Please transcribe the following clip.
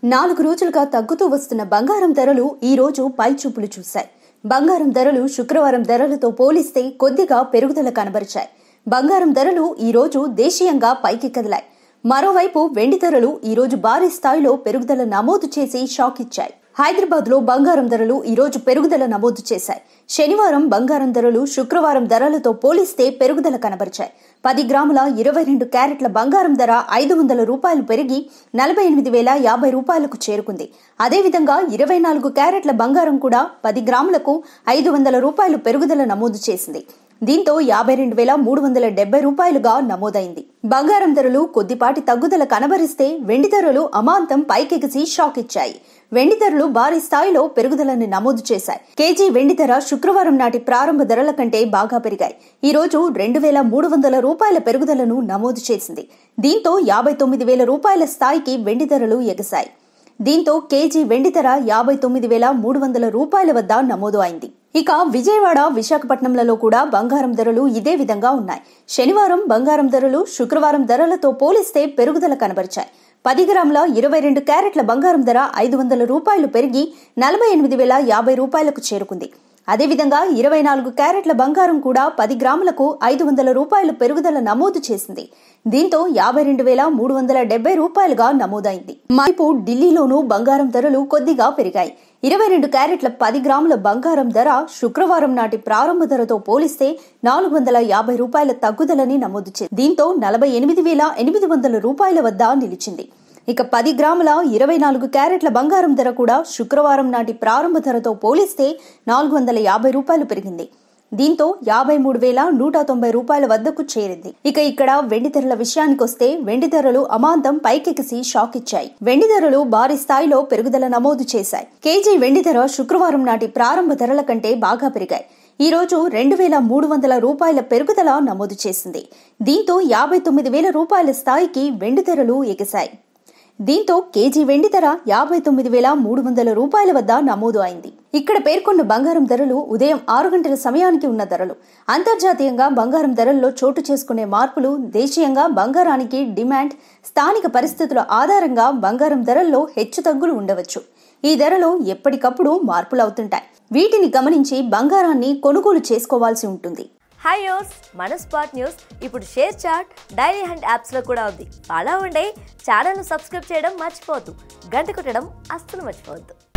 నాలుగు రోజులుగా తగ్గుతూ వస్తున్న బంగారం ధరలు ఈ రోజు పైచూపులు చూశాయి బంగారం ధరలు శుక్రవారం ధరలతో పోలిస్తే కొద్దిగా పెరుగుదల కనబరిచాయి బంగారం ధరలు ఈ రోజు దేశీయంగా పైకి కదిలాయి మరోవైపు వెండి ధరలు ఈ రోజు భారీ స్థాయిలో పెరుగుదల నమోదు చేసి షాక్ ఇచ్చాయి హైదరాబాద్ లో బంగారం ధరలు ఈ రోజు పెరుగుదల నమోదు చేశాయి శనివారం బంగారం ధరలు శుక్రవారం ధరలతో పోలిస్తే పెరుగుదల కనబరిచాయి పది గ్రాముల ఇరవై రెండు క్యారెట్ల బంగారం ధర ఐదు వందల రూపాయలు పెరిగి నలభై ఎనిమిది వేల యాభై రూపాయలకు చేరుకుంది అదేవిధంగా ఇరవై నాలుగు క్యారెట్ల బంగారం కూడా పది గ్రాములకు ఐదు వందల రూపాయలు పెరుగుదల నమోదు చేసింది దీంతో యాభై రెండు వేల మూడు వందల డెబ్బై రూపాయలుగా నమోదైంది బంగారం ధరలు కొద్దిపాటి తగ్గుదల కనబరిస్తే వెండి ధరలు అమాంతం పైకెగిసి షాక్ ఇచ్చాయి వెండి ధరలు భారీ స్థాయిలో పెరుగుదలను నమోదు చేశాయి కేజీ వెండి ధర శుక్రవారం నాటి ప్రారంభ ధరల కంటే బాగా పెరిగాయి ఈ రోజు రెండు వేల మూడు వందల రూపాయల పెరుగుదలను నమోదు చేసింది దీంతో యాభై తొమ్మిది వేల రూపాయల స్థాయికి వెండి ధరలు ఎగశాయి దీంతో కేజీ వెండి ధర యాభై తొమ్మిది వేల మూడు వందల రూపాయల వద్ద నమోదు అయింది ఇక విజయవాడ విశాఖపట్నంలలో కూడా బంగారం ధరలు ఇదే విధంగా ఉన్నాయి శనివారం బంగారం ధరలు శుక్రవారం ధరలతో పోలిస్తే పెరుగుదల కనబరిచాయి పది గ్రాముల ఇరవై రెండు క్యారెట్ల బంగారం ధర ఐదు వందల రూపాయలు పెరిగి నలభై ఎనిమిది వేల యాభై రూపాయలకు చేరుకుంది అదేవిధంగా ఇరవై నాలుగు క్యారెట్ల బంగారం కూడా పది గ్రాములకు ఐదు వందల రూపాయలు పెరుగుదల నమోదు చేసింది దీంతో యాభై రెండు వేల మూడు వందల డెబ్బై రూపాయలుగా నమోదైంది మైపు ఢిల్లీలోనూ బంగారం ధరలు కొద్దిగా పెరిగాయి ఇరవై రెండు క్యారెట్ల పది గ్రాముల బంగారం ధర శుక్రవారం నాటి ప్రారంభ ధరతో పోలిస్తే నాలుగు వందల యాభై రూపాయల తగ్గుదలని నమోదు చేసింది దీంతో నలభై ఎనిమిది వేల ఎనిమిది వందల రూపాయల వద్ద నిలిచింది ఇక పది గ్రాముల ఇరవై నాలుగు క్యారెట్ల బంగారం ధర కూడా శుక్రవారం నాటి ప్రారంభ ధరతో పోలిస్తే నాలుగు వందల యాభై రూపాయలు పెరిగింది దీంతో యాభై మూడు వేల నూట తొంభై రూపాయల వద్దకు చేరింది ఇక ఇక్కడ వెండి ధరల విషయానికొస్తే వెండి ధరలు అమాంతం పైకెకిసి షాక్ ఇచ్చాయి వెండి ధరలు భారీ స్థాయిలో పెరుగుదల నమోదు చేశాయి కేజీ వెండి ధర శుక్రవారం నాటి ప్రారంభ ధరల కంటే బాగా పెరిగాయి ఈ రోజు రెండు వేల మూడు వందల రూపాయల పెరుగుదల నమోదు చేసింది దీంతో యాభై తొమ్మిది వేల రూపాయల స్థాయికి వెండి ధరలు ఎగిశాయి దీంతో కేజీ వెండి ధర యాభై తొమ్మిది వేల మూడు వందల రూపాయల వద్ద నమోదు అయింది ఇక్కడ పేర్కొన్న బంగారం ధరలు ఉదయం ఆరు గంటల సమయానికి ఉన్న ధరలు అంతర్జాతీయంగా బంగారం ధరల్లో చోటు చేసుకునే మార్పులు దేశీయంగా బంగారానికి డిమాండ్ స్థానిక పరిస్థితుల ఆధారంగా బంగారం ధరల్లో హెచ్చుతగ్గులు ఉండవచ్చు ఈ ధరలో ఎప్పటికప్పుడు మార్పులు అవుతుంటాయి వీటిని గమనించి బంగారాన్ని కొనుగోలు చేసుకోవాల్సి ఉంటుంది హాయ్ యోస్ మన స్పాట్ న్యూస్ ఇప్పుడు షేర్ చాట్ డైలీ హండ్ యాప్స్లో కూడా ఉంది అలా ఉండే ఛానల్ను సబ్స్క్రైబ్ చేయడం మర్చిపోవద్దు గంట కొట్టడం అస్సలు మర్చిపోవద్దు